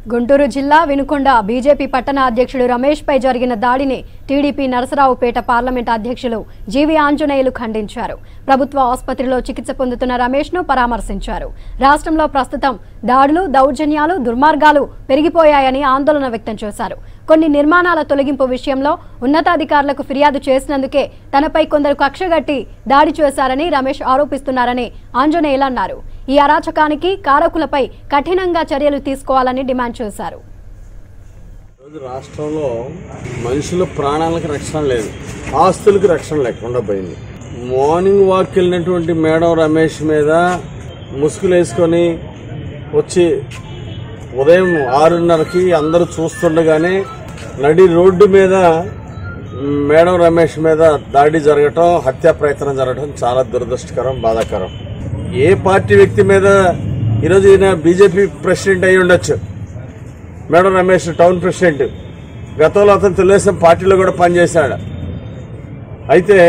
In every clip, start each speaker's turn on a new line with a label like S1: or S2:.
S1: గుంటూరు జిల్లా వినుకొండ బీజేపీ పట్టణ అధ్యక్షుడు రమేష్ పై జరిగిన దాడిని టీడీపీ నరసరావుపేట పార్లమెంట్ అధ్యక్షులు జీవి ఆంజనేయులు ఖండించారు ప్రభుత్వ ఆసుపత్రిలో చికిత్స పొందుతున్న రమేష్ ను పరామర్శించారు రాష్ట్రంలో ప్రస్తుతం దాడులు దౌర్జన్యాలు దుర్మార్గాలు పెరిగిపోయాయని ఆందోళన వ్యక్తం చేశారు కొన్ని నిర్మాణాల తొలగింపు విషయంలో ఉన్నతాధికారులకు ఫిర్యాదు చేసినందుకే తనపై కొందరు కక్షగట్టి దాడి చేశారని రమేష్ ఆరోపిస్తున్నారని ఆంజనేయులు అన్నారు ఈ అరాచకానికి కారకులపై కఠినంగా చర్యలు తీసుకోవాలని డిమాండ్ చేశారు
S2: ఈరోజు రాష్ట్రంలో మనుషుల ప్రాణాలకు రక్షణ లేదు ఆస్తులకు రక్షణ లేకుండా పోయింది మార్నింగ్ వాక్ వెళ్ళినటువంటి మేడం రమేష్ మీద ముసుగులు వేసుకొని వచ్చి ఉదయం ఆరున్నరకి అందరూ చూస్తుండగానే నడి రోడ్డు మీద మేడం రమేష్ మీద దాడి జరగటం హత్యా ప్రయత్నం జరగటం చాలా దురదృష్టకరం బాధాకరం ఏ పార్టీ వ్యక్తి మీద ఈరోజు ఈయన బీజేపీ ప్రెసిడెంట్ అయి ఉండొచ్చు మేడం రమేష్ టౌన్ ప్రెసిడెంట్ గతంలో అతను తెలుగుదేశం పార్టీలో కూడా పనిచేశాడు అయితే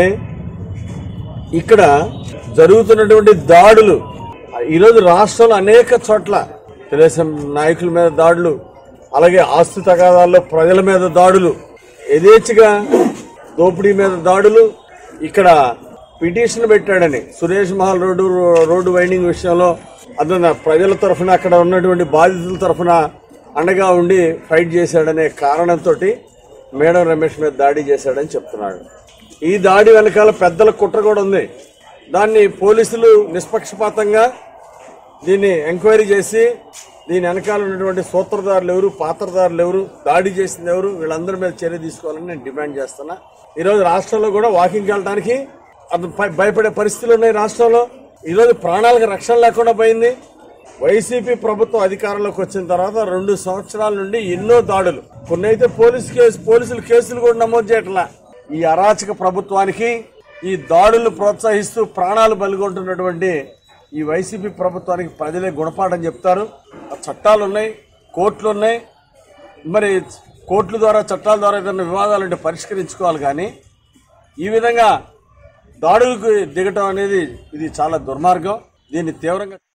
S2: ఇక్కడ జరుగుతున్నటువంటి దాడులు ఈరోజు రాష్ట్రంలో అనేక చోట్ల తెలుగుదేశం నాయకుల మీద దాడులు అలాగే ఆస్తి తగాదాల్లో ప్రజల మీద దాడులు యథేచ్ఛగా దోపిడీ మీద దాడులు ఇక్కడ పిటిషన్ పెట్టాడని Suresh Mahal road road winding విషయంలో అతను ప్రజల తరఫున అక్కడ ఉన్నటువంటి బాధితుల తరఫున అండగా ఉండి ఫైట్ చేశాడనే కారణంతో మేడం రమేష్ మీద దాడి చేశాడని చెప్తున్నాడు ఈ దాడి వెనకాల పెద్దల కుట్ర కూడా ఉంది దాన్ని పోలీసులు నిష్పక్షపాతంగా దీన్ని ఎంక్వైరీ చేసి దీని వెనకాల ఉన్నటువంటి సూత్రధారులు ఎవరు పాత్రధారులు ఎవరు దాడి చేసింది ఎవరు వీళ్ళందరి మీద చర్య తీసుకోవాలని నేను డిమాండ్ చేస్తున్నా ఈరోజు రాష్ట్రంలో కూడా వాకింగ్కి వెళ్ళడానికి అతను భయ- భయపడే పరిస్థితులు ఉన్నాయి రాష్ట్రంలో ఈరోజు ప్రాణాలకు రక్షణ లేకుండా పోయింది వైసీపీ ప్రభుత్వం అధికారంలోకి వచ్చిన తర్వాత రెండు సంవత్సరాల నుండి ఎన్నో దాడులు కొన్ని అయితే పోలీసు కేసు పోలీసులు కేసులు కూడా నమోదు చేయట్లా ఈ అరాచక ప్రభుత్వానికి ఈ దాడులు ప్రోత్సహిస్తూ ప్రాణాలు బలిగొంటున్నటువంటి ఈ వైసీపీ ప్రభుత్వానికి ప్రజలే గుణపాఠం చెప్తారు ఆ చట్టాలు ఉన్నాయి కోర్టులు ఉన్నాయి మరి కోర్టుల ద్వారా చట్టాల ద్వారా ఏదైనా వివాదాలు ఉంటే పరిష్కరించుకోవాలి కానీ ఈ విధంగా దాడులకు దిగటం అనేది ఇది చాలా దుర్మార్గం దీన్ని తీవ్రంగా